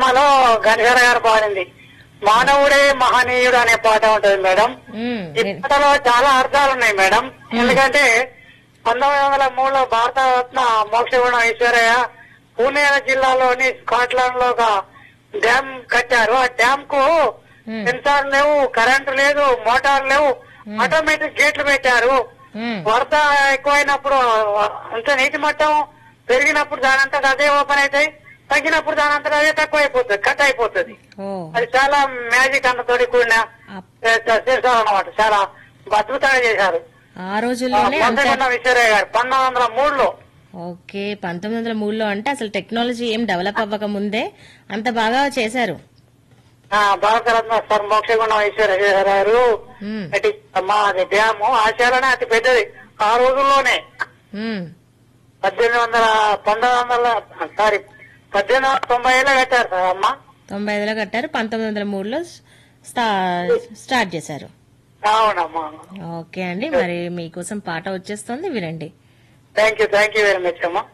సినిమాలో గణేశ్వర గారు పాడింది మానవుడే మహనీయుడు అనే పాట ఉంటుంది మేడం ఉమ్, ఈ విన్- పాటలో చాలా అర్థాలు ఉన్నాయి మేడం ఎందుకంటే పంతొమ్మిది వందల మూడులో భారతరత్న మోక్షగుణ ఈశ్వరయ్య పూణే జిల్లాలోని స్కాట్లాండ్ లో ఒక డ్యామ్ కట్టారు ఆ డ్యామ్ కు Hmm. సెన్సార్ లేవు కరెంటు లేదు మోటార్ లేవు ఆటోమేటిక్ గేట్లు పెట్టారు ఉమ్, వరద ఎక్కువైనప్పుడు అంత నీటి మట్టం పెరిగినప్పుడు దానంతట అదే ఓపెన్ అవుతాయి తగ్గినప్పుడు దానంతట అదే తక్కువ అయిపోతుంది కట్ అయిపోతుంది ఓ అది చాలా మ్యాజిక్ అన్నతోటి కూడిన అప్- చేశారు అనమాట చాలా అద్భుతంగా చేశారు ఆ రోజుల్లోనే అంత మొదటి విశ్వరయ్య గారు పంతొమ్మిది వందల మూడులో ఓకే పంతొమ్మిది వందల మూడులో అంటే అసలు టెక్నాలజీ ఏం డెవలప్ అవ్వక ముందే అంత బాగా చేశారు ఆ, భారతరత్న సార్ మోక్షగుండం ఈశ్వరయ్య గారు ఉమ్, అటు మా అది డ్యాము ఆసియాలోనే అతి పెద్దది ఆ రోజుల్లోనే ఉమ్, పద్దెనిమిది వందల పంతొమ్మిది వందల సారీ పద్దెనిమిది వందల తొంభై ఏళ్ళు కట్టారు సార్ అమ్మ తొంభై ఐదులో కట్టారు పంతొమ్మిది వందల మూడులో స్టా- స్టార్ట్ చేశారు అవునమ్మా ఓకే అండి మరి మీకోసం పాట వచ్చేస్తుంది వినండి thank you thank you very much అమ్మా